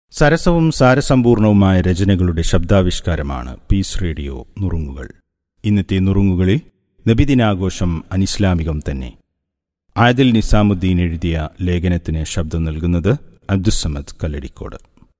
സരസവും സാരസമ്പൂർണവുമായ രചനകളുടെ ശബ്ദാവിഷ്കാരമാണ് piece radio നുറുങ്ങുകൾ ഇന്നത്തെ നുറുങ്ങുകളിൽ നബിദിനാഘോഷം അനിസ്ലാമികം തന്നെ ആദിൽ നിസാമുദ്ദീൻ എഴുതിയ ലേഖനത്തിന് ശബ്ദം നൽകുന്നത് അബ്ദുസമദ് കല്ലടിക്കോട്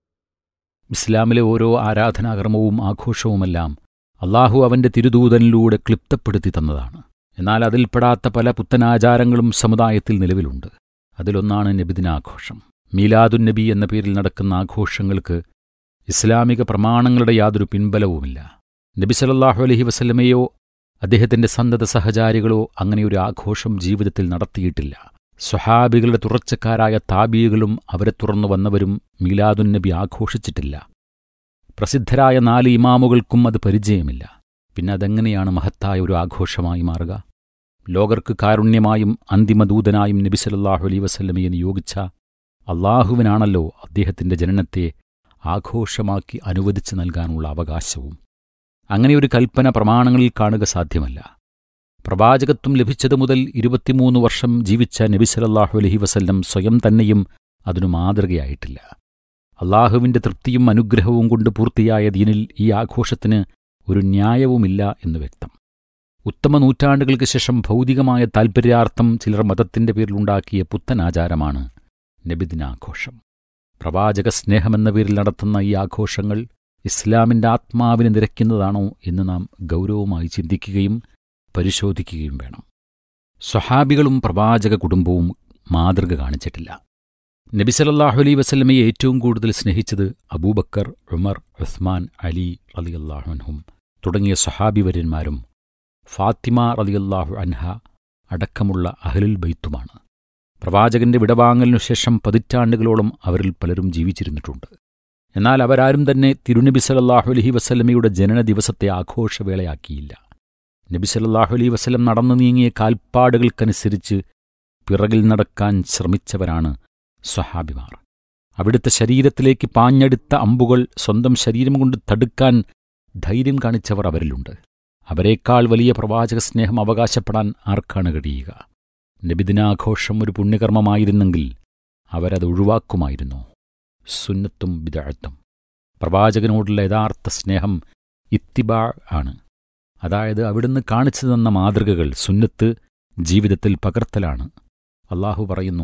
ഇസ്ലാമിലെ ഓരോ ആരാധനാകർമ്മവും ആഘോഷവുമെല്ലാം അള്ളാഹു അവന്റെ തിരുദൂതനിലൂടെ ക്ലിപ്തപ്പെടുത്തി തന്നതാണ് എന്നാൽ അതിൽപ്പെടാത്ത പല പുത്തനാചാരങ്ങളും സമുദായത്തിൽ നിലവിലുണ്ട് അതിലൊന്നാണ് നബിദിനാഘോഷം മീലാദുൻ നബി എന്ന പേരിൽ നടക്കുന്ന ആഘോഷങ്ങൾക്ക് ഇസ്ലാമിക പ്രമാണങ്ങളുടെ യാതൊരു പിൻബലവുമില്ല നബി സല്ലല്ലാഹു അലൈഹി വസല്ലമയോ അദ്ദേഹത്തിന്റെ സന്തത സഹചാരികളോ അങ്ങനെയൊരു ആഘോഷം ജീവിതത്തിൽ നടത്തിയിട്ടില്ല സ്വഹാബികളുടെ തുറച്ചക്കാരായ താബിയകളും അവരെ തുറന്നു വന്നവരും മീലാദുൻ നബി ആഘോഷിച്ചിട്ടില്ല പ്രസിദ്ധരായ നാല് ഇമാമുകൾക്കും അത് പരിചയമില്ല പിന്നെ അതെങ്ങനെയാണ് മഹത്തായ ഒരു ആഘോഷമായി മാറുക ലോകർക്ക് കാരുണ്യമായും അന്തിമദൂതനായും നബി സല്ലല്ലാഹു അലൈഹി വസല്ലമയെ നിയോഗിച്ച അള്ളാഹുവിനാണല്ലോ അദ്ദേഹത്തിന്റെ ജനനത്തെ ആഘോഷമാക്കി അനുവദിച്ചു നൽകാനുള്ള അവകാശവും അങ്ങനെയൊരു കൽപ്പന പ്രമാണങ്ങളിൽ കാണുക സാധ്യമല്ല പ്രവാചകത്വം ലഭിച്ചതു മുതൽ ഇരുപത്തിമൂന്ന് വർഷം ജീവിച്ച നബി സല്ലല്ലാഹു അലൈഹി വസല്ലം സ്വയം തന്നെയും അതിനു മാതൃകയായിട്ടില്ല അള്ളാഹുവിന്റെ തൃപ്തിയും അനുഗ്രഹവും കൊണ്ട് പൂർത്തിയായ ദീനിൽ ഈ ആഘോഷത്തിന് ഒരു ന്യായവുമില്ല എന്ന് വ്യക്തം ഉത്തമ നൂറ്റാണ്ടുകൾക്ക് ശേഷം ഭൗതികമായ താൽപര്യാർത്ഥം ചിലർ മതത്തിന്റെ പേരിലുണ്ടാക്കിയ പുത്തനാചാരമാണ് നബിദിനാഘോഷം പ്രവാചക സ്നേഹമെന്ന പേരിൽ നടത്തുന്ന ഈ ആഘോഷങ്ങൾ ഇസ്ലാമിന്റെ ആത്മാവിന് നിരക്കുന്നതാണോ എന്ന് നാം ഗൗരവമായി ചിന്തിക്കുകയും പരിശോധിക്കുകയും വേണം സ്വഹാബികളും പ്രവാചക കുടുംബവും മാതൃക കാണിച്ചിട്ടില്ല നബി സല്ലല്ലാഹു അലൈഹി വസല്ലമയെ ഏറ്റവും കൂടുതൽ സ്നേഹിച്ചത് അബൂബക്കർ ഉമർ ഉസ്മാൻ അലി റളിയല്ലാഹുൻഹും തുടങ്ങിയ സ്വഹാബിവര്യന്മാരും ഫാത്തിമ റളിയല്ലാഹു അൻഹ അടക്കമുള്ള അഹ്ലുൽ ബൈത്തുമാണ് പ്രവാചകന്റെ വിടവാങ്ങലിനു ശേഷം പതിറ്റാണ്ടുകളോളം അവരിൽ പലരും ജീവിച്ചിരുന്നിട്ടുണ്ട് എന്നാൽ അവരാരും തന്നെ തിരുനബി സല്ലല്ലാഹു അലൈഹി വസല്ലമയുടെ ജനന ദിവസത്തെ ആഘോഷവേളയാക്കിയില്ല നബി സല്ലല്ലാഹു അലൈഹി വസല്ലം നടന്നു നീങ്ങിയ കാൽപ്പാടുകൾക്കനുസരിച്ച് പിറകിൽ നടക്കാൻ ശ്രമിച്ചവരാണ് സ്വഹാബിമാർ അവിടുത്തെ ശരീരത്തിലേക്ക് പാഞ്ഞെടുത്ത അമ്പുകൾ സ്വന്തം ശരീരം കൊണ്ട് തടുക്കാൻ ധൈര്യം കാണിച്ചവർ അവരിലുണ്ട് അവരെക്കാൾ വലിയ പ്രവാചക സ്നേഹം അവകാശപ്പെടാൻ ആർക്കാണ് കഴിയുക നബിദിനാഘോഷം ഒരു പുണ്യകർമ്മമായിരുന്നെങ്കിൽ അവരത് ഒഴിവാക്കുമായിരുന്നു സുന്നത്തും ബിദഅത്തും പ്രവാചകനോടുള്ള യഥാർത്ഥ സ്നേഹം ഇത്തിബാ ആണ് അതായത് അവിടുന്ന് കാണിച്ചു തന്ന മാതൃകകൾ സുന്നത്ത് ജീവിതത്തിൽ പകർത്തലാണ് അള്ളാഹു പറയുന്നു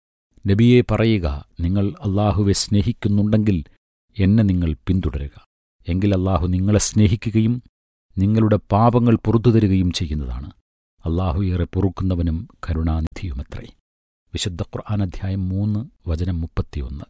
നബിയെ പറയുക നിങ്ങൾ അള്ളാഹുവെ സ്നേഹിക്കുന്നുണ്ടെങ്കിൽ എന്നെ നിങ്ങൾ പിന്തുടരുക എങ്കിൽ അള്ളാഹു നിങ്ങളെ സ്നേഹിക്കുകയും നിങ്ങളുടെ പാപങ്ങൾ പുറത്തു തരികയും ചെയ്യുന്നതാണ് അള്ളാഹു ഏറെ പൊറുക്കുന്നവനും കരുണാനിധിയുമത്രേ വിശുദ്ധ ഖുർആൻ അധ്യായം മൂന്ന് വചനം മുപ്പത്തിയൊന്ന്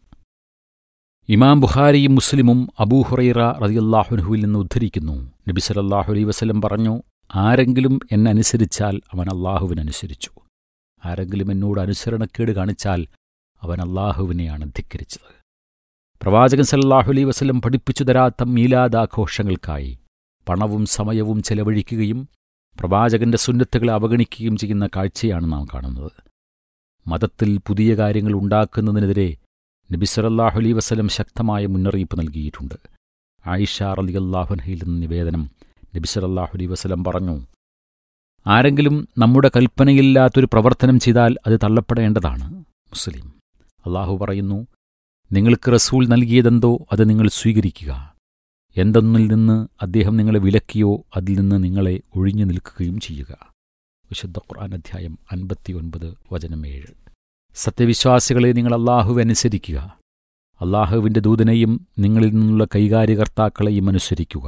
ഇമാം ബുഖാരിയും മുസ്ലിമും അബൂഹുറൈറ റതിയല്ലാഹുനുഹുവിൽ നിന്ന് ഉദ്ധരിക്കുന്നു നബി സല്ലല്ലാഹു അലൈഹി വസല്ലം പറഞ്ഞു ആരെങ്കിലും എന്നെ അനുസരിച്ചാൽ അവൻ അള്ളാഹുവിനനുസരിച്ചു ആരെങ്കിലും എന്നോട് അനുസരണക്കേട് കാണിച്ചാൽ അവൻ അള്ളാഹുവിനെയാണ് ധിക്കരിച്ചത് പ്രവാചകൻ സല്ലല്ലാഹു അലൈഹി വസല്ലം പഠിപ്പിച്ചു തരാത്ത മീലാദാഘോഷങ്ങൾക്കായി പണവും സമയവും ചെലവഴിക്കുകയും പ്രവാചകന്റെ സുന്നത്തുകളെ അവഗണിക്കുകയും ചെയ്യുന്ന കാഴ്ചയാണ് നാം കാണുന്നത് മതത്തിൽ പുതിയ കാര്യങ്ങൾ ഉണ്ടാക്കുന്നതിനെതിരെ നബി സല്ലല്ലാഹു അലൈഹി വസല്ലം ശക്തമായ മുന്നറിയിപ്പ് നൽകിയിട്ടുണ്ട് ആയിഷ റളിയല്ലാഹുൻഹയിൽ നിന്ന് നിവേദനം നബി സല്ലല്ലാഹു അലൈഹി വസല്ലം പറഞ്ഞു ആരെങ്കിലും നമ്മുടെ കൽപ്പനയില്ലാത്തൊരു പ്രവർത്തനം ചെയ്താൽ അത് തള്ളപ്പെടേണ്ടതാണ് മുസ്ലിം അള്ളാഹു പറയുന്നു നിങ്ങൾക്ക് റസൂൽ നൽകിയതെന്തോ അത് നിങ്ങൾ സ്വീകരിക്കുക എന്തൊന്നിൽ നിന്ന് അദ്ദേഹം നിങ്ങളെ വിലക്കിയോ അതിൽ നിന്ന് നിങ്ങളെ ഒഴിഞ്ഞു നിൽക്കുകയും ചെയ്യുക വിശുദ്ധ ഖുർആൻ അധ്യായം അൻപത്തിയൊൻപത് വചനം ഏഴ് സത്യവിശ്വാസികളെ നിങ്ങൾ അള്ളാഹുവെ അനുസരിക്കുക അള്ളാഹുവിൻ്റെ ദൂതനെയും നിങ്ങളിൽ നിന്നുള്ള കൈകാര്യകർത്താക്കളെയും അനുസരിക്കുക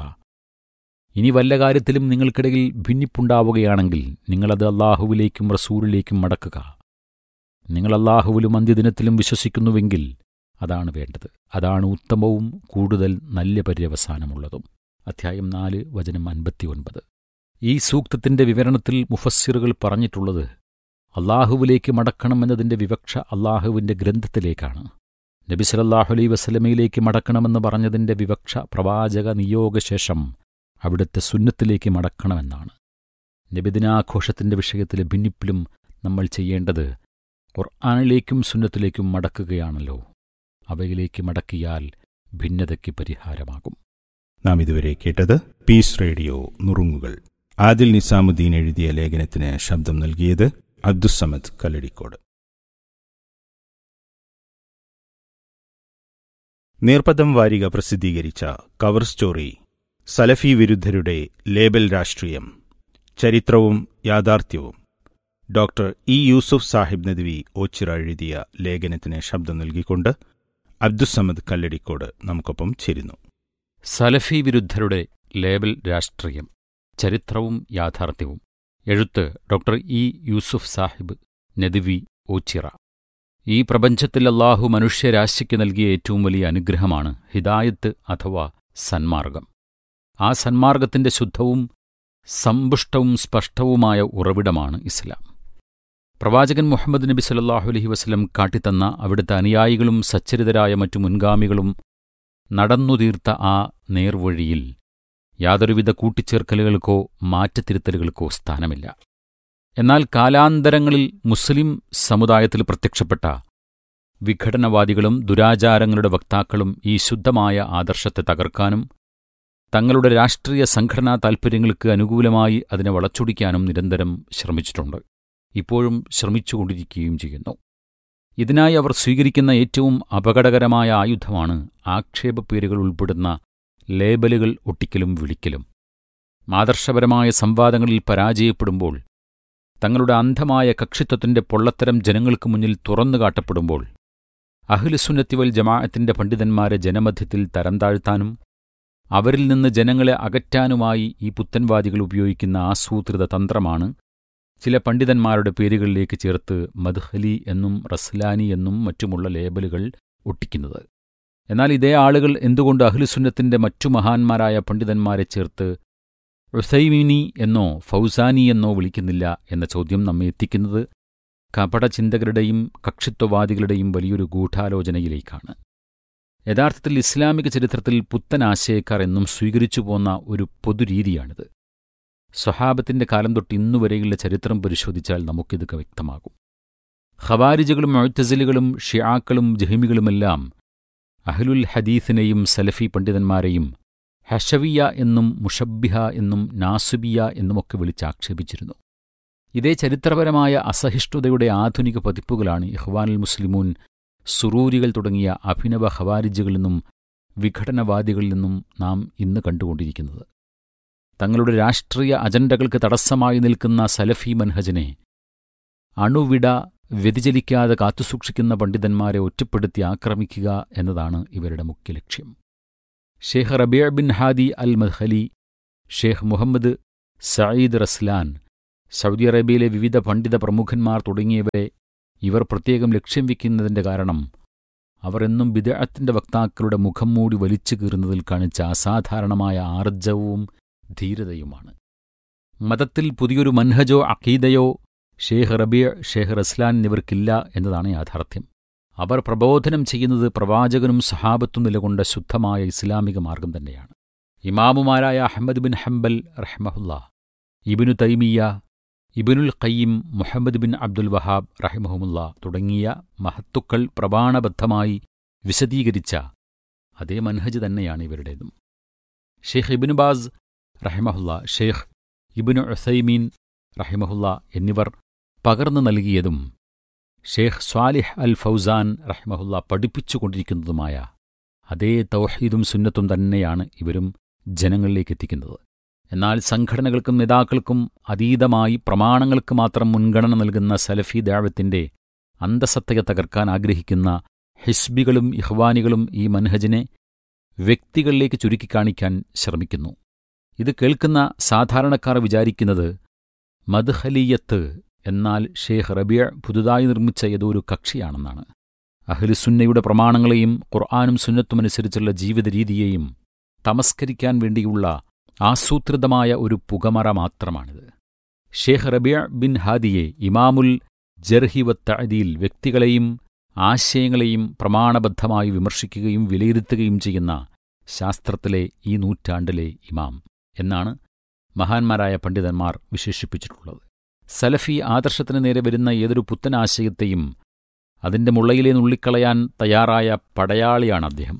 ഇനി വല്ല കാര്യത്തിലും നിങ്ങൾക്കിടയിൽ ഭിന്നിപ്പുണ്ടാവുകയാണെങ്കിൽ നിങ്ങളത് അള്ളാഹുവിലേക്കും റസൂലിലേക്കും മടക്കുക നിങ്ങൾ അള്ളാഹുവിലും അന്ത്യദിനത്തിലും വിശ്വസിക്കുന്നുവെങ്കിൽ അതാണ് വേണ്ടത് അതാണ് ഉത്തമവും കൂടുതൽ നല്ല പര്യവസാനമുള്ളതും അധ്യായം നാല് വചനം അൻപത്തിയൊൻപത് ഈ സൂക്തത്തിന്റെ വിവരണത്തിൽ മുഫസ്സിറുകൾ പറഞ്ഞിട്ടുള്ളത് അള്ളാഹുവിലേക്ക് മടക്കണമെന്നതിന്റെ വിവക്ഷ അള്ളാഹുവിന്റെ ഗ്രന്ഥത്തിലേക്കാണ് നബി സല്ലല്ലാഹു അലൈഹി വസല്ലമയിലേക്ക് മടക്കണമെന്ന് പറഞ്ഞതിന്റെ വിവക്ഷ പ്രവാചക നിയോഗശേഷം അവിടുത്തെ സുന്നത്തിലേക്ക് മടക്കണമെന്നാണ് നബിദിനാഘോഷത്തിന്റെ വിഷയത്തിലെ ഭിന്നിപ്പിലും നമ്മൾ ചെയ്യേണ്ടത് ഖുർആാനിലേക്കും സുന്നത്തിലേക്കും മടക്കുകയാണല്ലോ അവയിലേക്ക് മടക്കിയാൽ ഭിന്നതയ്ക്ക് പരിഹാരമാകും നാം ഇതുവരെ കേട്ടത് പീസ് റേഡിയോ നുറുങ്ങുകൾ ആദിൽ നിസാമുദ്ദീൻ എഴുതിയ ലേഖനത്തിന് ശബ്ദം നൽകിയത് അബ്ദുസമദ് കല്ലടിക്കോട് നീർപ്പദം വാരിക പ്രസിദ്ധീകരിച്ച കവർ സ്റ്റോറി സലഫി വിരുദ്ധരുടെ ലേബൽ രാഷ്ട്രീയം ചരിത്രവും യാഥാർത്ഥ്യവും ഡോക്ടർ ഇ യൂസുഫ് സാഹിബ് നദ്വി ഓച്ചിറ എഴുതിയ ലേഖനത്തിന് ശബ്ദം നൽകിക്കൊണ്ട് അബ്ദുസമദ് കല്ലടിക്കോട് നമുക്കൊപ്പം ചേരുന്നു സലഫി വിരുദ്ധരുടെ ലേബൽ രാഷ്ട്രീയം ചരിത്രവും യാഥാർത്ഥ്യവും എഴുത്ത് ഡോക്ടർ ഇ യൂസുഫ് സാഹിബ് നദിവി ഓച്ചിറ ഈ പ്രപഞ്ചത്തിൽ അല്ലാഹു മനുഷ്യരാശിക്ക് നൽകിയ ഏറ്റവും വലിയ അനുഗ്രഹമാണ് ഹിദായത്ത് അഥവാ സന്മാർഗം ആ സന്മാർഗത്തിന്റെ ശുദ്ധവും സമ്പുഷ്ടവും സ്പഷ്ടവുമായ ഉറവിടമാണ് ഇസ്ലാം പ്രവാചകൻ മുഹമ്മദ് നബി സല്ലല്ലാഹു അലൈഹി വസല്ലം കാട്ടിത്തന്ന അവിടുത്തെ അനുയായികളും സച്ചരിതരായ മറ്റു മുൻഗാമികളും നടന്നുതീർത്ത ആ നേർവഴിയിൽ യാതൊരുവിധ കൂട്ടിച്ചേർക്കലുകൾക്കോ മാറ്റത്തിരുത്തലുകൾക്കോ സ്ഥാനമില്ല എന്നാൽ കാലാന്തരങ്ങളിൽ മുസ്ലിം സമുദായത്തിൽ പ്രത്യക്ഷപ്പെട്ട വിഘടനവാദികളും ദുരാചാരങ്ങളുടെ വക്താക്കളും ഈ ശുദ്ധമായ ആദർശത്തെ തകർക്കാനും തങ്ങളുടെ രാഷ്ട്രീയ സംഘടനാ താൽപ്പര്യങ്ങൾക്ക് അനുകൂലമായി അതിനെ വളച്ചൊടിക്കാനും നിരന്തരം ശ്രമിച്ചിട്ടുണ്ട് ഇപ്പോഴും ശ്രമിച്ചുകൊണ്ടിരിക്കുകയും ചെയ്യുന്നു ഇതിനായി അവർ സ്വീകരിക്കുന്ന ഏറ്റവും അപകടകരമായ ആയുധമാണ് ആക്ഷേപപ്പേരുകൾ ഉൾപ്പെടുന്ന ലേബലുകൾ ഒട്ടിക്കലും വിളിക്കലും ആദർശപരമായ സംവാദങ്ങളിൽ പരാജയപ്പെടുമ്പോൾ തങ്ങളുടെ അന്ധമായ കക്ഷിത്വത്തിന്റെ പൊള്ളത്തരം ജനങ്ങൾക്ക് മുന്നിൽ തുറന്നു കാട്ടപ്പെടുമ്പോൾ അഹ്ലുസുന്നത്തിവൽ ജമാഅത്തിന്റെ പണ്ഡിതന്മാരെ ജനമധ്യത്തിൽ തരം താഴ്ത്താനും അവരിൽ നിന്ന് ജനങ്ങളെ അകറ്റാനുമായി ഈ പുത്തൻവാദികൾ ഉപയോഗിക്കുന്ന ആസൂത്രിത തന്ത്രമാണ് ചില പണ്ഡിതന്മാരുടെ പേരുകളിലേക്ക് ചേർത്ത് മദ്ഹലി എന്നും റസ്ലാനി എന്നും മറ്റുമുള്ള ലേബലുകൾ ഒട്ടിക്കുന്നത് എന്നാൽ ഇതേ ആളുകൾ എന്തുകൊണ്ട് അഹ്ലുസുന്നത്തിന്റെ മറ്റു മഹാന്മാരായ പണ്ഡിതന്മാരെ ചേർത്ത് ഉസൈമിനി എന്നോ ഫൗസാനി എന്നോ വിളിക്കുന്നില്ല എന്ന ചോദ്യം നമ്മെ എത്തിക്കുന്നത് കപടചിന്തകരുടെയും കക്ഷിത്വവാദികളുടെയും വലിയൊരു ഗൂഢാലോചനയിലേക്കാണ് യഥാർത്ഥത്തിൽ ഇസ്ലാമിക ചരിത്രത്തിൽ പുത്തൻ ആശയക്കാർ എന്നും സ്വീകരിച്ചു പോന്ന ഒരു പൊതുരീതിയാണിത് സ്വഹാബത്തിന്റെ കാലം തൊട്ട് ഇന്നുവരെയുള്ള ചരിത്രം പരിശോധിച്ചാൽ നമുക്കിത് വ്യക്തമാകും ഖവാരിജുകളും മൊഴത്തസിലുകളും ഷിയാക്കളും ജഹിമികളുമെല്ലാം അഹ്ലുൽ ഹദീസിനെയും സലഫി പണ്ഡിതന്മാരെയും ഹഷവിയ എന്നും മുഷബ്ബിഹ എന്നും നാസുബിയ എന്നുമൊക്കെ വിളിച്ചാക്ഷേപിച്ചിരുന്നു ഇതേ ചരിത്രപരമായ അസഹിഷ്ണുതയുടെ ആധുനിക പതിപ്പുകളാണ് ഇഹ്വാനുൽ മുസ്ലിമൂൻ സുറൂരികൾ തുടങ്ങിയ അഭിനവ ഖവാരിജുകളിൽ നിന്നും വിഘടനവാദികളിൽ നിന്നും നാം ഇന്ന് കണ്ടുകൊണ്ടിരിക്കുന്നത് തങ്ങളുടെ രാഷ്ട്രീയ അജണ്ടകൾക്ക് തടസ്സമായി നിൽക്കുന്ന സലഫി മൻഹജിനെ അണുവിട വ്യതിചലിക്കാതെ കാത്തുസൂക്ഷിക്കുന്ന പണ്ഡിതന്മാരെ ഒറ്റപ്പെടുത്തി ആക്രമിക്കുക എന്നതാണ് ഇവരുടെ മുഖ്യ ലക്ഷ്യം Sheikh Rabi bin Hadi al Madkhali Sheikh Muhammad Saeed Raslan Saudi അറേബ്യയിലെ വിവിധ പണ്ഡിത പ്രമുഖന്മാർ തുടങ്ങിയവരെ ഇവർ പ്രത്യേകം ലക്ഷ്യം വയ്ക്കുന്നതിന്റെ കാരണം അവർ എന്നും ബിദഅത്തിന്റെ വക്താക്കളുടെ മുഖം മൂടി വലിച്ചു കീറുന്നതിൽ കാണിച്ച അസാധാരണമായ ആർജവവും ധീരതയുമാണ് മതത്തിൽ പുതിയൊരു മൻഹജോ അഖീദയോ ഷേഖ് റബിയ ഷേഖ് റസ്ലാൻ എന്നിവർക്കില്ല എന്നതാണ് യാഥാർത്ഥ്യം അവർ പ്രബോധനം ചെയ്യുന്നത് പ്രവാചകനും സഹാബത്തും നിലകൊണ്ട ശുദ്ധമായ ഇസ്ലാമിക മാർഗം തന്നെയാണ് ഇമാമുമാരായ അഹമ്മദ് ബിൻ ഹംബൽ റഹ്മഹുല്ല Ibn Taymiyya Ibnul Qayyim Muhammad bin Abdul Wahhab റഹിമഹുമുല്ല തുടങ്ങിയ മഹത്തുക്കൾ പ്രമാണബദ്ധമായി വിശദീകരിച്ച അതേ മൻഹജ് തന്നെയാണ് ഇവരുടേതും ഷെയ്ഖ് ഇബിനു ബാസ് റഹിമഹുല്ല ഷെയ്ഖ് ഇബിനു ഉസൈമീൻ റഹിമഹുല്ല എന്നിവർ പകർന്നു നൽകിയതും ഷേഖ് സ്വാലിഹ് അൽ ഫൗസാൻ റഹ്മഹുല്ല പഠിപ്പിച്ചുകൊണ്ടിരിക്കുന്നതുമായ അതേ തൗഹീദും സുന്നത്തും തന്നെയാണ് ഇവരും ജനങ്ങളിലേക്ക് എത്തിക്കുന്നത് എന്നാൽ സംഘടനകൾക്കും നേതാക്കൾക്കും അതീതമായി പ്രമാണങ്ങൾക്ക് മാത്രം മുൻഗണന നൽകുന്ന സലഫി ദാവത്തിന്റെ അന്തസത്തയെ തകർക്കാൻ ആഗ്രഹിക്കുന്ന ഹിസ്ബികളും ഇഹ്വാനികളും ഈ മൻഹജിനെ വ്യക്തികളിലേക്ക് ചുരുക്കിക്കാണിക്കാൻ ശ്രമിക്കുന്നു ഇത് കേൾക്കുന്ന സാധാരണക്കാർ വിചാരിക്കുന്നത് മദ്ഹലിയത്ത് എന്നാൽ ഷേഖ് റബിയ പുതുതായി നിർമ്മിച്ച ഏതോ ഒരു കക്ഷിയാണെന്നാണ് അഹ്ലുസുന്നയുടെ പ്രമാണങ്ങളെയും ഖുർആാനും സുന്നത്തുമനുസരിച്ചുള്ള ജീവിത രീതിയെയും തമസ്കരിക്കാൻ വേണ്ടിയുള്ള ആസൂത്രിതമായ ഒരു പുകമറ മാത്രമാണിത് ഷേഖ് റബിയ ബിൻ ഹാദിയെ ഇമാമുൽ ജർഹിവത്തഅദിയിൽ വ്യക്തികളെയും ആശയങ്ങളെയും പ്രമാണബദ്ധമായി വിമർശിക്കുകയും വിലയിരുത്തുകയും ചെയ്യുന്ന ശാസ്ത്രത്തിലെ ഈ നൂറ്റാണ്ടിലെ ഇമാം എന്നാണ് മഹാന്മാരായ പണ്ഡിതന്മാർ വിശേഷിപ്പിച്ചിട്ടുള്ളത് സലഫി ആദർശത്തിന് നേരെ വരുന്ന ഏതൊരു പുത്തൻ ആശയത്തെയും അതിന്റെ മുള്ളയിലെ നുള്ളിക്കളയാൻ തയ്യാറായ പടയാളിയാണ് അദ്ദേഹം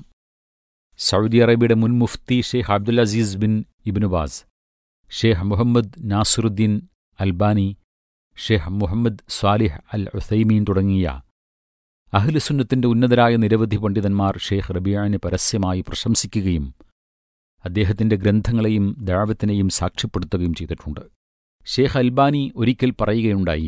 സൗദി അറേബ്യയുടെ മുൻ മുഫ്തി Sheikh Abdul Aziz bin Ibn Baz Sheikh Muhammad Nasiruddin Albani Sheikh Muhammad Salih al Uthaymeen തുടങ്ങിയ അഹ്ലുസുന്നത്തിന്റെ ഉന്നതരായ നിരവധി പണ്ഡിതന്മാർ ഷെയ്ഖ് റബിയാനെ പരസ്യമായി പ്രശംസിക്കുകയും അദ്ദേഹത്തിന്റെ ഗ്രന്ഥങ്ങളെയും ദാവത്തിനെയും സാക്ഷ്യപ്പെടുത്തുകയും ചെയ്തിട്ടുണ്ട് ഷെയ്ഖ് അൽബാനി ഒരിക്കൽ പറയുകയുണ്ടായി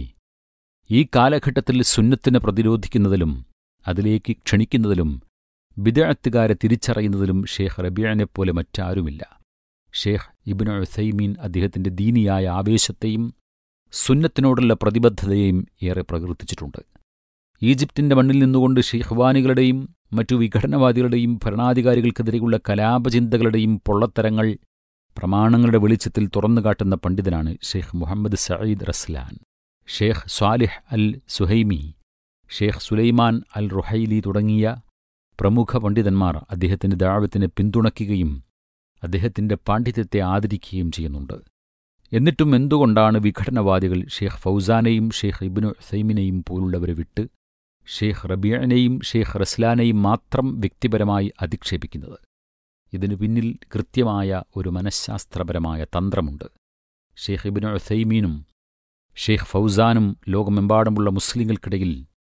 ഈ കാലഘട്ടത്തിൽ സുന്നത്തിനെ പ്രതിരോധിക്കുന്നതിലും അതിലേക്ക് ക്ഷണിക്കുന്നതിലും ബിദഅത്തുകാരെ തിരിച്ചറിയുന്നതിലും ഷെയ്ഖ് റബിയാനെപ്പോലെ മറ്റാരുമില്ല ഷെയ്ഖ് ഇബ്നു ഉസൈമീൻ അദ്ദേഹത്തിന്റെ ദീനിയായ ആവേശത്തെയും സുന്നത്തിനോടുള്ള പ്രതിബദ്ധതയെയും ഏറെ പ്രകീർത്തിച്ചിട്ടുണ്ട് ഈജിപ്തിന്റെ മണ്ണിൽ നിന്നുകൊണ്ട് ഷെയ്ഖ്വാനികളുടെയും മറ്റു വിഘടനവാദികളുടെയും ഭരണാധികാരികൾക്കെതിരെയുള്ള കലാപചിന്തകളുടെയും പൊള്ളത്തരങ്ങൾ പ്രമാണങ്ങളുടെ വെളിച്ചത്തിൽ തുറന്നുകാട്ടുന്ന പണ്ഡിതനാണ് Sheikh Muhammad Saeed Raslan Sheikh Salih al Suhaimi Sheikh Sulaiman al Ruhaili തുടങ്ങിയ പ്രമുഖ പണ്ഡിതന്മാർ അദ്ദേഹത്തിന്റെ ദാവത്തിനെ പിന്തുണയ്ക്കുകയും അദ്ദേഹത്തിന്റെ പാണ്ഡിത്യത്തെ ആദരിക്കുകയും ചെയ്യുന്നുണ്ട് എന്നിട്ടും എന്തുകൊണ്ടാണ് വിഘടനവാദികൾ ഷെയ്ഖ് ഫൗസാനെയും ഷെയ്ഖ് ഇബ്നു സൈമിനെയും പോലുള്ളവരെ വിട്ട് ഷെയ്ഖ് റബിയനെയും ഷെയ്ഖ് റസ്ലാനെയും മാത്രം വ്യക്തിപരമായി അധിക്ഷേപിക്കുന്നത് ഇതിനു പിന്നിൽ കൃത്യമായ ഒരു മനഃശാസ്ത്രപരമായ തന്ത്രമുണ്ട് ഷെയ്ഖ് ഇബ്നു സൈമീനും ഷെയ്ഖ് ഫൗസാനും ലോകമെമ്പാടുമുള്ള മുസ്ലിങ്ങൾക്കിടയിൽ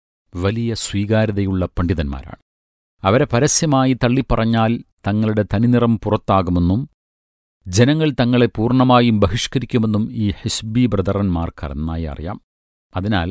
വലിയ സ്വീകാര്യതയുള്ള പണ്ഡിതന്മാരാണ് അവരെ പരസ്യമായി തള്ളിപ്പറഞ്ഞാൽ തങ്ങളുടെ തനിനിറം പുറത്താകുമെന്നും ജനങ്ങൾ തങ്ങളെ പൂർണ്ണമായും ബഹിഷ്കരിക്കുമെന്നും ഈ ഹിസ്ബി ബ്രദറന്മാർക്ക് നന്നായി അറിയാം അതിനാൽ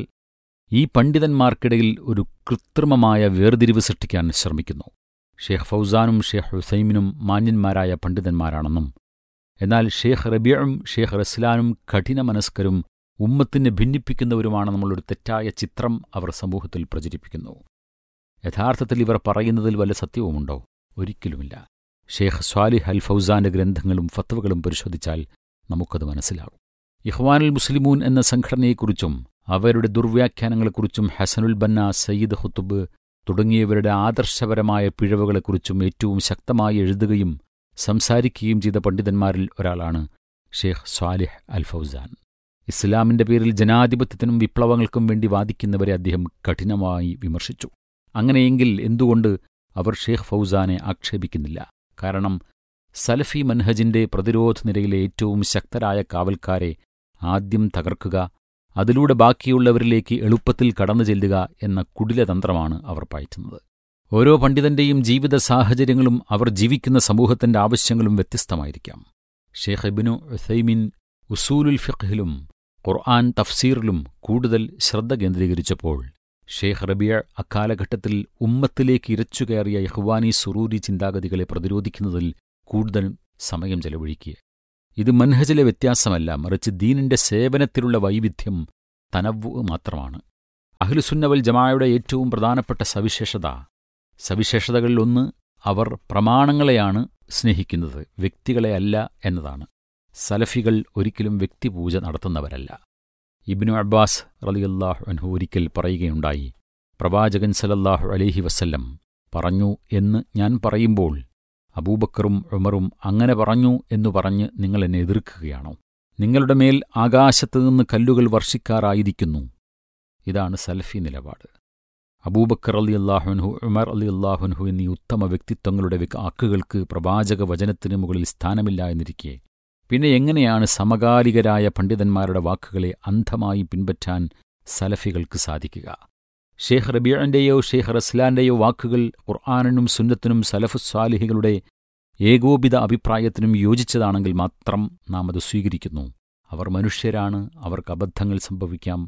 ഈ പണ്ഡിതന്മാർക്കിടയിൽ ഒരു കൃത്രിമമായ വേർതിരിവ് സൃഷ്ടിക്കാൻ ശ്രമിക്കുന്നു ഷേഖ് ഫൗസാനും ഷേഖ് ഹുസൈമിനും മാന്യന്മാരായ പണ്ഡിതന്മാരാണെന്നും എന്നാൽ ഷേഖ് റബിയും ഷേഖ് റസ്ലാനും കഠിനമനസ്കരും ഉമ്മത്തിനെ ഭിന്നിപ്പിക്കുന്നവരുമാണെന്നുള്ളൊരു തെറ്റായ ചിത്രം അവർ സമൂഹത്തിൽ പ്രചരിപ്പിക്കുന്നു യഥാർത്ഥത്തിൽ ഇവർ പറയുന്നതിൽ വല്ല സത്യവുമുണ്ടോ ഒരിക്കലുമില്ല ഷേഖ് സ്വാലിഹ് അൽ ഫൗസാന്റെ ഗ്രന്ഥങ്ങളും ഫത്വകളും പരിശോധിച്ചാൽ നമുക്കത് മനസ്സിലാകും ഇഹ്വാനുൽ മുസ്ലിമൂൻ എന്ന സംഘടനയെക്കുറിച്ചും അവരുടെ ദുർവ്യാഖ്യാനങ്ങളെക്കുറിച്ചും ഹസനുൽ ബന്ന സയ്യിദ് ഖുത്തുബ് തുടങ്ങിയവരുടെ ആദർശപരമായ പിഴവുകളെക്കുറിച്ചും ഏറ്റവും ശക്തമായി എഴുതുകയും സംസാരിക്കുകയും ചെയ്ത പണ്ഡിതന്മാരിൽ ഒരാളാണ് ഷേഖ് സ്വാലിഹ് അൽ ഫൗസാൻ ഇസ്ലാമിന്റെ പേരിൽ ജനാധിപത്യത്തിനും വിപ്ലവങ്ങൾക്കും വേണ്ടി വാദിക്കുന്നവരെ അദ്ദേഹം കഠിനമായി വിമർശിച്ചു അങ്ങനെയെങ്കിൽ എന്തുകൊണ്ട് അവർ ഷേഖ് ഫൗസാനെ ആക്ഷേപിക്കുന്നില്ല കാരണം സലഫി മൻഹജിന്റെ പ്രതിരോധ നിരയിലെ ഏറ്റവും ശക്തരായ കാവൽക്കാരെ ആദ്യം തകർക്കുക അതിലൂടെ ബാക്കിയുള്ളവരിലേക്ക് എളുപ്പത്തിൽ കടന്നു ചെല്ലുക എന്ന കുടിലതന്ത്രമാണ് അവർ പയറ്റുന്നത് ഓരോ പണ്ഡിതന്റെയും ജീവിത സാഹചര്യങ്ങളും അവർ ജീവിക്കുന്ന സമൂഹത്തിന്റെ ആവശ്യങ്ങളും വ്യത്യസ്തമായിരിക്കാം ഷേഖ് ഇബിനു ഉസൈമിൻ ഉസൂലുൽ ഫിഖ്ഹിലും ഖുർആൻ തഫ്സീറിലും കൂടുതൽ ശ്രദ്ധ കേന്ദ്രീകരിച്ചപ്പോൾ ഷേഖ് റബിയ അക്കാലഘട്ടത്തിൽ ഉമ്മത്തിലേക്ക് ഇരച്ചുകയറിയ യഹ്വാനി സുറൂരി ചിന്താഗതികളെ പ്രതിരോധിക്കുന്നതിൽ കൂടുതൽ സമയം ചെലവഴിക്കുക ഇത് മൻഹജിലെ വ്യത്യാസമല്ല മറിച്ച് ദീനിന്റെ സേവനത്തിലുള്ള വൈവിധ്യം തനവ് മാത്രമാണ് അഹ്ലുസുന്നവൽ ജമായുടെ ഏറ്റവും പ്രധാനപ്പെട്ട സവിശേഷത സവിശേഷതകളിലൊന്ന് അവർ പ്രമാണങ്ങളെയാണ് സ്നേഹിക്കുന്നത് വ്യക്തികളെ അല്ല എന്നതാണ് സലഫികൾ ഒരിക്കലും വ്യക്തിപൂജ നടത്തുന്നവരല്ല ഇബ്നു അബ്ബാസ് റലിയല്ലാഹു അൻഹു ഒരിക്കൽ പറയുകയുണ്ടായി പ്രവാചകൻ സലല്ലാഹു അലൈഹി വസല്ലം പറഞ്ഞു എന്ന് ഞാൻ പറയുമ്പോൾ അബൂബക്കറും ഉമറും അങ്ങനെ പറഞ്ഞു എന്നു പറഞ്ഞ് നിങ്ങൾ എന്നെ എതിർക്കുകയാണോ നിങ്ങളുടെ മേൽ ആകാശത്തു നിന്ന് കല്ലുകൾ വർഷിക്കാറായിരിക്കുന്നു ഇതാണ് സലഫി നിലപാട് അബൂബക്കർ അലി അള്ളാഹുൻഹു ഉമർ അലി അള്ളാഹുൻഹു എന്നീ ഉത്തമ വ്യക്തിത്വങ്ങളുടെ വാക്കുകൾക്ക് പ്രവാചക വചനത്തിന് മുകളിൽ സ്ഥാനമില്ല എന്നിരിക്കെ പിന്നെ എങ്ങനെയാണ് സമകാലികരായ പണ്ഡിതന്മാരുടെ വാക്കുകളെ അന്ധമായി പിൻപറ്റാൻ സലഫികൾക്ക് സാധിക്കുക ഷേഖ് റബിയന്റെയോ ഷേഖ് റസ്ലാന്റെയോ വാക്കുകൾ ഖുർആാനിനും സുന്നത്തിനും സലഫുസ്വാലിഹികളുടെ ഏകോപിത അഭിപ്രായത്തിനും യോജിച്ചതാണെങ്കിൽ മാത്രം നാം അത് സ്വീകരിക്കുന്നു അവർ മനുഷ്യരാണ് അവർക്ക് അബദ്ധങ്ങൾ സംഭവിക്കാം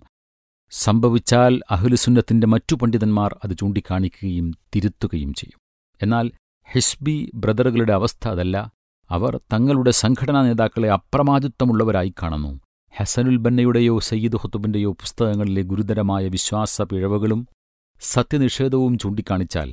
സംഭവിച്ചാൽ അഹ്ലുസുന്നത്തിന്റെ മറ്റു പണ്ഡിതന്മാർ അത് ചൂണ്ടിക്കാണിക്കുകയും തിരുത്തുകയും ചെയ്യും എന്നാൽ ഹിസ്ബി ബ്രദറുകളുടെ അവസ്ഥ അതല്ല അവർ തങ്ങളുടെ സംഘടനാ നേതാക്കളെ അപ്രമാദിത്വമുള്ളവരായി കാണുന്നു ഹസനുൽ ബന്നയുടെയോ സയ്യിദ് ഹുത്തുബിന്റെയോ പുസ്തകങ്ങളിലെ ഗുരുതരമായ വിശ്വാസ പിഴവുകളും സത്യനിഷേധവും ചൂണ്ടിക്കാണിച്ചാൽ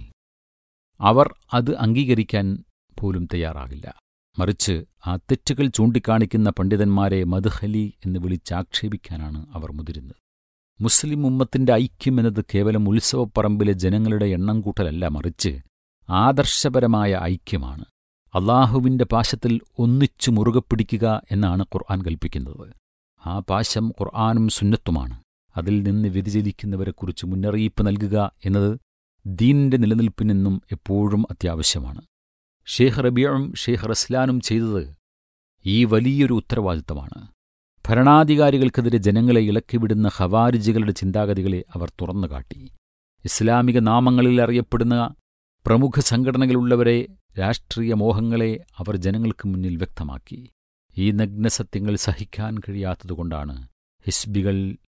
അവർ അത് അംഗീകരിക്കാൻ പോലും തയ്യാറാകില്ല മറിച്ച് ആ തെറ്റുകൾ ചൂണ്ടിക്കാണിക്കുന്ന പണ്ഡിതന്മാരെ മദ്ഹലി എന്ന് വിളിച്ചാക്ഷേപിക്കാനാണ് അവർ മുതിരുന്നത് മുസ്ലിം ഉമ്മത്തിന്റെ ഐക്യം എന്നത് കേവലം ഉത്സവപ്പറമ്പിലെ ജനങ്ങളുടെ എണ്ണം കൂട്ടലല്ല മറിച്ച് ആദർശപരമായ ഐക്യമാണ് അള്ളാഹുവിന്റെ പാശത്തിൽ ഒന്നിച്ചു മുറുകെ പിടിക്കുക എന്നാണ് ഖുർആൻ കൽപ്പിക്കുന്നത് ആ പാശം ഖുർആാനും സുന്നത്തുമാണ് അതിൽ നിന്ന് വ്യതിചലിക്കുന്നവരെക്കുറിച്ച് മുന്നറിയിപ്പ് നൽകുക എന്നത് ദീനിന്റെ നിലനിൽപ്പിനെന്നും എപ്പോഴും അത്യാവശ്യമാണ് ഷേഖ് റബിയും ഷേഖ് റസ്ലാനും ചെയ്തത് ഈ വലിയൊരു ഉത്തരവാദിത്തമാണ് ഭരണാധികാരികൾക്കെതിരെ ജനങ്ങളെ ഇളക്കിവിടുന്ന ഖവാരിജികളുടെ ചിന്താഗതികളെ അവർ തുറന്നുകാട്ടി ഇസ്ലാമിക നാമങ്ങളിൽ അറിയപ്പെടുന്ന പ്രമുഖ സംഘടനകളുള്ളവരെ രാഷ്ട്രീയ മോഹങ്ങളെ അവർ ജനങ്ങൾക്ക് മുന്നിൽ വ്യക്തമാക്കി ഈ നഗ്നസത്യങ്ങൾ സഹിക്കാൻ കഴിയാത്തതുകൊണ്ടാണ് ഹിസ്ബികൾ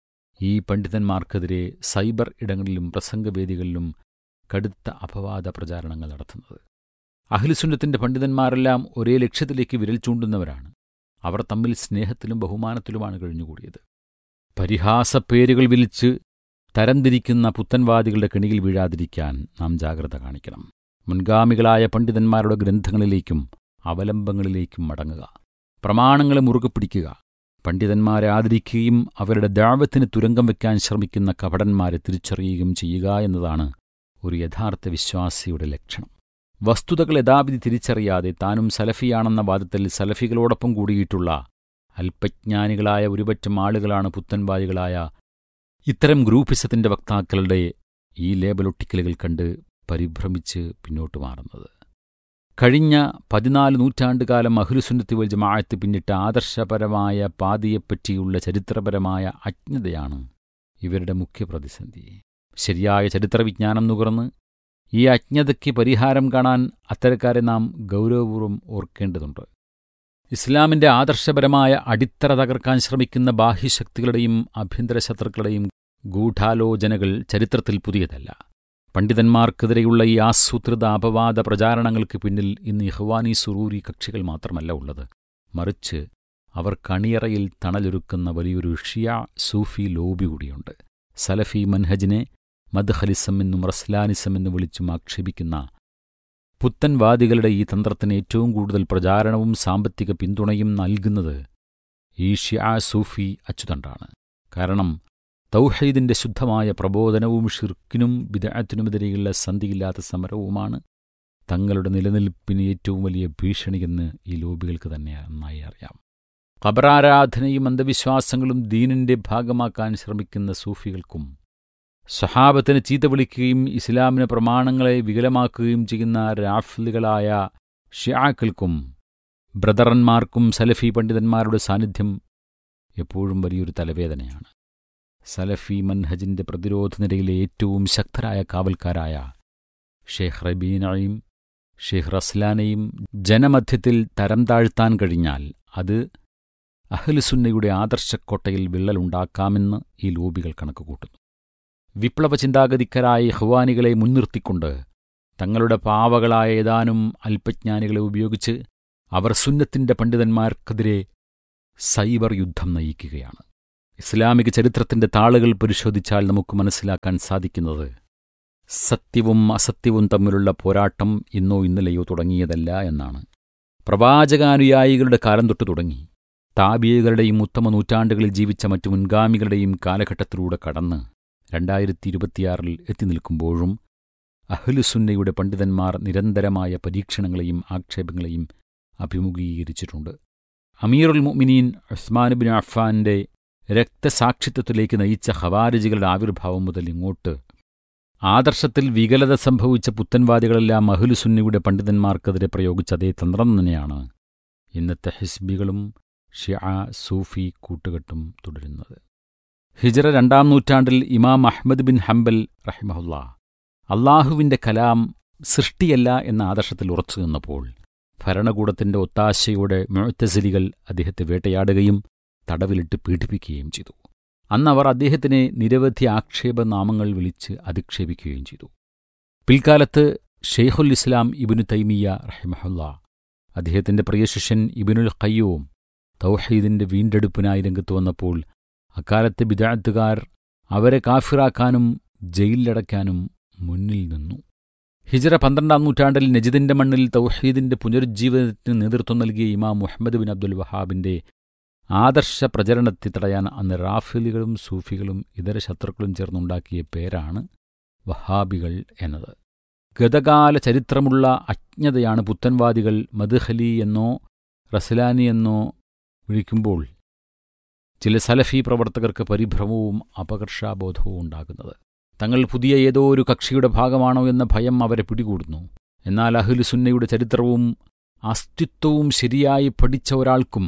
ഈ പണ്ഡിതന്മാർക്കെതിരെ സൈബർ ഇടങ്ങളിലും പ്രസംഗവേദികളിലും കടുത്ത അപവാദ പ്രചാരണങ്ങൾ നടത്തുന്നത് അഖിലുസുന്നത്തിന്റെ പണ്ഡിതന്മാരെല്ലാം ഒരേ ലക്ഷ്യത്തിലേക്ക് വിരൽ ചൂണ്ടുന്നവരാണ് അവർ തമ്മിൽ സ്നേഹത്തിലും ബഹുമാനത്തിലുമാണ് കഴിഞ്ഞുകൂടിയത് പരിഹാസപ്പേരുകൾ വിളിച്ച് തരംതിരിക്കുന്ന പുത്തൻവാദികളുടെ കെണിയിൽ വീഴാതിരിക്കാൻ നാം ജാഗ്രത കാണിക്കണം മുൻഗാമികളായ പണ്ഡിതന്മാരുടെ ഗ്രന്ഥങ്ങളിലേക്കും അവലംബങ്ങളിലേക്കും മടങ്ങുക പ്രമാണങ്ങളെ മുറുകെ പിടിക്കുക പണ്ഡിതന്മാരെ ആദരിക്കുകയും അവരുടെ ദാവത്തിന് തുരങ്കം വയ്ക്കാൻ ശ്രമിക്കുന്ന കപടന്മാരെ തിരിച്ചറിയുകയും ചെയ്യുക എന്നതാണ് ഒരു യഥാർത്ഥ വിശ്വാസിയുടെ ലക്ഷണം വസ്തുതകൾ യഥാവിധി തിരിച്ചറിയാതെ താനും സലഫിയാണെന്ന വാദത്തിൽ സലഫികളോടൊപ്പം കൂടിയിട്ടുള്ള അല്പജ്ഞാനികളായ ഒരുപറ്റം ആളുകളാണ് പുത്തൻവാദികളായ ഇത്തരം ഗ്രൂപ്പിസത്തിന്റെ വക്താക്കളുടെ ഈ ലേബലൊട്ടിക്കലുകൾ കണ്ട് പരിഭ്രമിച്ച് പിന്നോട്ട് മാറുന്നത് കഴിഞ്ഞ പതിനാല് നൂറ്റാണ്ടുകാലം അഹ്ലുസുന്നത്തി വൽ ജമാഅത്ത് പിന്നിട്ട ആദർശപരമായ പാതിയെപ്പറ്റിയുള്ള ചരിത്രപരമായ അജ്ഞതയാണ് ഇവരുടെ മുഖ്യ പ്രതിസന്ധി ശരിയായ ചരിത്രവിജ്ഞാനം നുകർന്ന് ഈ അജ്ഞതയ്ക്ക് പരിഹാരം കാണാൻ അത്തരക്കാരെ നാം ഗൗരവപൂർവ്വം ഓർക്കേണ്ടതുണ്ട് ഇസ്ലാമിന്റെ ആദർശപരമായ അടിത്തറ തകർക്കാൻ ശ്രമിക്കുന്ന ബാഹ്യശക്തികളുടെയും ആഭ്യന്തര ശത്രുക്കളുടെയും ഗൂഢാലോചനകൾ ചരിത്രത്തിൽ പുതിയതല്ല പണ്ഡിതന്മാർക്കെതിരെയുള്ള ഈ ആസൂത്രിത അപവാദ പ്രചാരണങ്ങൾക്ക് പിന്നിൽ ഇന്ന് ഇഹ്വാനി സുറൂരി കക്ഷികൾ മാത്രമല്ല ഉള്ളത് മറിച്ച് അവർ കണിയറയിൽ തണലൊരുക്കുന്ന വലിയൊരു ഷിയ സൂഫി ലോബി കൂടിയുണ്ട് സലഫി മൻഹജിനെ മദ്ഹലിസം എന്നും റസ്ലാനിസം എന്നും വിളിച്ചും ആക്ഷേപിക്കുന്ന പുത്തൻവാദികളുടെ ഈ തന്ത്രത്തിന് ഏറ്റവും കൂടുതൽ പ്രചാരണവും സാമ്പത്തിക പിന്തുണയും നൽകുന്നത് ഈ ഷിയ സൂഫി അച്ചുതണ്ടാണ് കാരണം തൗഹീദിന്റെ ശുദ്ധമായ പ്രബോധനവും ഷിർക്കിനും വിദഗ്ധത്തിനുമെതിരെയുള്ള സന്ധിയില്ലാത്ത സമരവുമാണ് തങ്ങളുടെ നിലനിൽപ്പിന് ഏറ്റവും വലിയ ഭീഷണിയെന്ന് ഈ ലോബികൾക്ക് തന്നെ നന്നായി അറിയാം ഖബറാരാധനയും അന്ധവിശ്വാസങ്ങളും ദീനിന്റെ ഭാഗമാക്കാൻ ശ്രമിക്കുന്ന സൂഫികൾക്കും സ്വഹാബത്തിന് ചീത്ത വിളിക്കുകയും ഇസ്ലാമിന് പ്രമാണങ്ങളെ വികലമാക്കുകയും ചെയ്യുന്ന രാഫ്ലികളായ ഷിയാക്കൾക്കും ബ്രദറന്മാർക്കും സലഫി പണ്ഡിതന്മാരുടെ സാന്നിധ്യം എപ്പോഴും വലിയൊരു തലവേദനയാണ് സലഫി മൻഹജിന്റെ പ്രതിരോധ നിരയിലെ ഏറ്റവും ശക്തരായ കാവൽക്കാരായ ഷെയ്ഖ് റബീനയും ഷെയ്ഖ് റസ്ലാനെയും ജനമധ്യത്തിൽ തരം താഴ്ത്താൻ കഴിഞ്ഞാൽ അത് അഹ്ലുസുന്നയുടെ ആദർശക്കോട്ടയിൽ വിള്ളലുണ്ടാക്കാമെന്ന് ഈ ലോബികൾ കണക്കുകൂട്ടുന്നു വിപ്ലവ ചിന്താഗതിക്കരായ ഹ്വാനികളെ മുൻനിർത്തിക്കൊണ്ട് തങ്ങളുടെ പാവകളായ ഏതാനും അല്പജ്ഞാനികളെ ഉപയോഗിച്ച് അവർ സുന്നത്തിന്റെ പണ്ഡിതന്മാർക്കെതിരെ സൈബർ യുദ്ധം നയിക്കുകയാണ് ഇസ്ലാമിക ചരിത്രത്തിന്റെ താളുകൾ പരിശോധിച്ചാൽ നമുക്ക് മനസ്സിലാക്കാൻ സാധിക്കുന്നത് സത്യവും അസത്യവും തമ്മിലുള്ള പോരാട്ടം ഇന്നോ ഇന്നലെയോ തുടങ്ങിയതല്ല എന്നാണ് പ്രവാചകാനുയായികളുടെ കാലം തൊട്ട് തുടങ്ങി താബിയകളുടെയും ഉത്തമ നൂറ്റാണ്ടുകളിൽ ജീവിച്ച മറ്റു മുൻഗാമികളുടെയും കാലഘട്ടത്തിലൂടെ കടന്ന് രണ്ടായിരത്തി ഇരുപത്തിയാറിൽ എത്തി നിൽക്കുമ്പോഴും അഹ്ലുസുന്നയുടെ പണ്ഡിതന്മാർ നിരന്തരമായ പരീക്ഷണങ്ങളെയും ആക്ഷേപങ്ങളെയും അഭിമുഖീകരിച്ചിട്ടുണ്ട് അമീറുൽ മുഅ്മിനീൻ ഉസ്മാൻ ബിൻ അഫ്ഫാന്റെ രക്തസാക്ഷിത്വത്തിലേക്ക് നയിച്ച ഹവാരിജികളുടെ ആവിർഭാവം മുതൽ ഇങ്ങോട്ട് ആദർശത്തിൽ വികലത സംഭവിച്ച പുത്തൻവാദികളെല്ലാം അഹ്ലുസുന്നയുടെ പണ്ഡിതന്മാർക്കെതിരെ പ്രയോഗിച്ച അതേ തന്ത്രം തന്നെയാണ് ഇന്നത്തെ ഹിസ്ബികളും ഷിയ സൂഫി കൂട്ടുകെട്ടും തുടരുന്നത് ഹിജറ രണ്ടാം നൂറ്റാണ്ടിൽ ഇമാം അഹ്മദ് ബിൻ ഹംബൽ റഹിമഹുല്ല അള്ളാഹുവിന്റെ കലാം സൃഷ്ടിയല്ല എന്ന ആദർശത്തിൽ ഉറച്ചു നിന്നപ്പോൾ ഭരണകൂടത്തിന്റെ ഒത്താശയോടെ മുഴത്തസിലികൾ അദ്ദേഹത്തെ വേട്ടയാടുകയും തടവിലിട്ട് പീഡിപ്പിക്കുകയും ചെയ്തു അന്ന് അവർ അദ്ദേഹത്തിനെ നിരവധി ആക്ഷേപനാമങ്ങൾ വിളിച്ച് അധിക്ഷേപിക്കുകയും ചെയ്തു പിൽക്കാലത്ത് ഷെയ്ഖുൽ ഇസ്ലാം ഇബിനു തൈമിയ റഹിമഹുല്ല അദ്ദേഹത്തിന്റെ പ്രിയ ശിഷ്യൻ ഇബിനുൽ ഖയ്യൂം തൗഹീദിന്റെ വീണ്ടെടുപ്പിനായി രംഗത്ത് വന്നപ്പോൾ അക്കാലത്തെ ബിദാത്തുകാർ അവരെ കാഫിറാക്കാനും ജയിലിലടയ്ക്കാനും മുന്നിൽ നിന്നു ഹിജറ പന്ത്രണ്ടാം നൂറ്റാണ്ടിൽ നജിദിന്റെ മണ്ണിൽ തൗഹീദിന്റെ പുനരുജ്ജീവനത്തിന് നേതൃത്വം നൽകിയ ഇമാം മുഹമ്മദ് ബിൻ അബ്ദുൽ വഹാബിന്റെ ആദർശ പ്രചരണത്തെ തടയാൻ അന്ന് റാഫിലുകളും സൂഫികളും ഇതര ശത്രുക്കളും ചേർന്നുണ്ടാക്കിയ പേരാണ് വഹാബികൾ എന്നത് ഗതകാല ചരിത്രമുള്ള അജ്ഞതയാണ് പുത്തൻവാദികൾ മദ്ഹലി എന്നോ റസലാനി എന്നോ വിളിക്കുമ്പോൾ ചില സലഫി പ്രവർത്തകർക്ക് പരിഭ്രമവും അപകർഷാബോധവും ഉണ്ടാകുന്നത് തങ്ങൾ പുതിയ ഏതോ ഒരു കക്ഷിയുടെ ഭാഗമാണോ എന്ന ഭയം അവരെ പിടികൂടുന്നു എന്നാൽ അഹ്ലുസുന്നയുടെ ചരിത്രവും അസ്തിത്വവും ശരിയായി പഠിച്ച ഒരാൾക്കും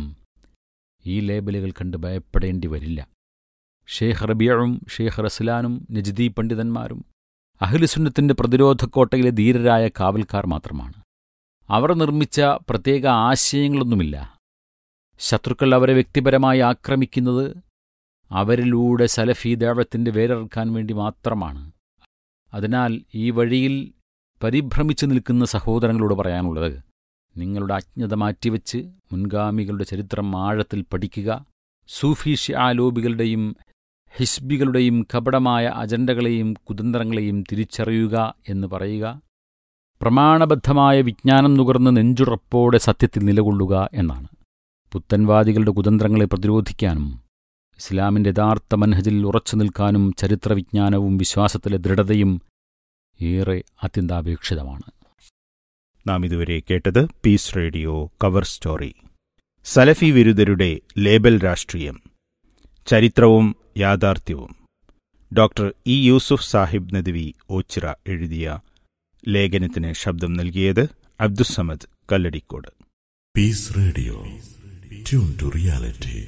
ഈ ലേബലുകൾ കണ്ട് ഭയപ്പെടേണ്ടി വരില്ല ഷേഖ് റബിയഴും ഷേഖ് റസ്ലാനും നജ്ദി പണ്ഡിതന്മാരും അഹ്ലുസുന്നത്തിന്റെ പ്രതിരോധക്കോട്ടയിലെ ധീരരായ കാവൽക്കാർ മാത്രമാണ് അവർ നിർമ്മിച്ച പ്രത്യേക ആശയങ്ങളൊന്നുമില്ല ശത്രുക്കൾ അവരെ വ്യക്തിപരമായി ആക്രമിക്കുന്നത് അവരിലൂടെ സലഫി ദേവത്തിന്റെ വേരിറക്കാൻ വേണ്ടി മാത്രമാണ് അതിനാൽ ഈ വഴിയിൽ പരിഭ്രമിച്ചു നിൽക്കുന്ന സഹോദരങ്ങളോട് പറയാനുള്ളത് നിങ്ങളുടെ അജ്ഞത മാറ്റിവെച്ച് മുൻഗാമികളുടെ ചരിത്രം ആഴത്തിൽ പഠിക്കുക സൂഫി ഷിയാലോബികളുടെയും ഹിസ്ബികളുടെയും കപടമായ അജണ്ടകളെയും കുതന്ത്രങ്ങളെയും തിരിച്ചറിയുക എന്ന് പറയുക പ്രമാണബദ്ധമായ വിജ്ഞാനം നുകർന്ന് നെഞ്ചുറപ്പോടെ സത്യത്തിൽ നിലകൊള്ളുക എന്നാണ് പുത്തൻവാദികളുടെ കുതന്ത്രങ്ങളെ പ്രതിരോധിക്കാനും ഇസ്ലാമിന്റെ യഥാർത്ഥ മനഹജിൽ ഉറച്ചു നിൽക്കാനും ചരിത്രവിജ്ഞാനവും വിശ്വാസത്തിലെ ദൃഢതയും ഏറെ അത്യന്താപേക്ഷിതമാണ് നാം ഇതുവരെ കേട്ടത് പീസ് റേഡിയോ കവർ സ്റ്റോറി സലഫി വിരുദ്ധരുടെ ലേബൽ രാഷ്ട്രീയം ചരിത്രവും യാഥാർത്ഥ്യവും ഡോക്ടർ ഇ യൂസുഫ് സാഹിബ് നദ്വി ഓച്ചിറ എഴുതിയ ലേഖനത്തിന് ശബ്ദം നൽകിയത് Abdussamad Kalladikode Peace Radio. Tune to reality.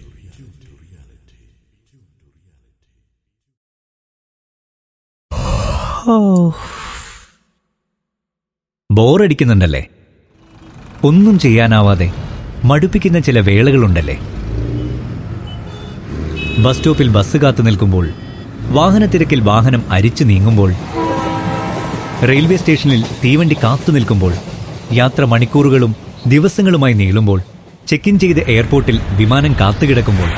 ബോറടിക്കുന്നുണ്ടല്ലേ ഒന്നും ചെയ്യാനാവാതെ മടുപ്പിക്കുന്ന ചില വേളകളുണ്ടല്ലേ ബസ് സ്റ്റോപ്പിൽ ബസ് കാത്തു നിൽക്കുമ്പോൾ വാഹനത്തിരക്കിൽ വാഹനം അരിച്ചു നീങ്ങുമ്പോൾ റെയിൽവേ സ്റ്റേഷനിൽ തീവണ്ടി കാത്തു നിൽക്കുമ്പോൾ യാത്ര മണിക്കൂറുകളും ദിവസങ്ങളുമായി നീളുമ്പോൾ ചെക്ക് ഇൻ ചെയ്ത് എയർപോർട്ടിൽ വിമാനം കാത്തുകിടക്കുമ്പോൾ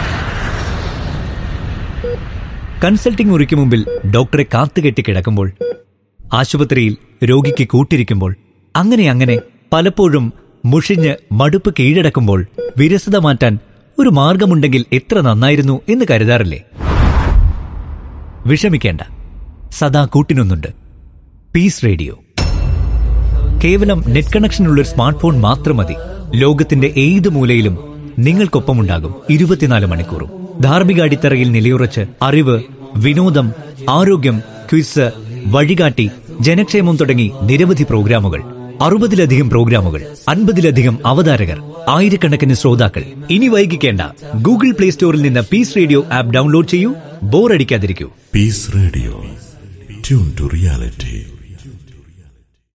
കൺസൾട്ടിംഗ് മുറിക്ക് മുമ്പിൽ ഡോക്ടറെ കാത്തുകെട്ടി കിടക്കുമ്പോൾ ആശുപത്രിയിൽ രോഗിക്ക് കൂട്ടിരിക്കുമ്പോൾ അങ്ങനെ അങ്ങനെ പലപ്പോഴും മുഷിഞ്ഞ് മടുപ്പ് കീഴടക്കുമ്പോൾ വിരസത മാറ്റാൻ ഒരു മാർഗമുണ്ടെങ്കിൽ എത്ര നന്നായിരുന്നു എന്ന് കരുതാറില്ലേ വിഷമിക്കേണ്ട സദാ കൂട്ടിനൊന്നുണ്ട് പീസ് റേഡിയോ കേവലം നെറ്റ് കണക്ഷനുള്ള ഒരു സ്മാർട്ട് ഫോൺ മാത്രം മതി ലോകത്തിന്റെ ഏത് മൂലയിലും നിങ്ങൾക്കൊപ്പമുണ്ടാകും ഇരുപത്തിനാല് മണിക്കൂറും ധാർമ്മിക അടിത്തറയിൽ നിലയുറച്ച് അറിവ് വിനോദം ആരോഗ്യം ക്വിസ് വഴികാട്ടി ജനക്ഷേമം തുടങ്ങി നിരവധി പ്രോഗ്രാമുകൾ അറുപതിലധികം പ്രോഗ്രാമുകൾ അൻപതിലധികം അവതാരകർ ആയിരക്കണക്കിന് ശ്രോതാക്കൾ ഇനി വൈകിക്കേണ്ട ഗൂഗിൾ പ്ലേ സ്റ്റോറിൽ നിന്ന് പീസ് റേഡിയോ ആപ്പ് ഡൗൺലോഡ് ചെയ്യൂ ബോറടിക്കാതിരിക്കൂ Peace Radio. Tune to reality.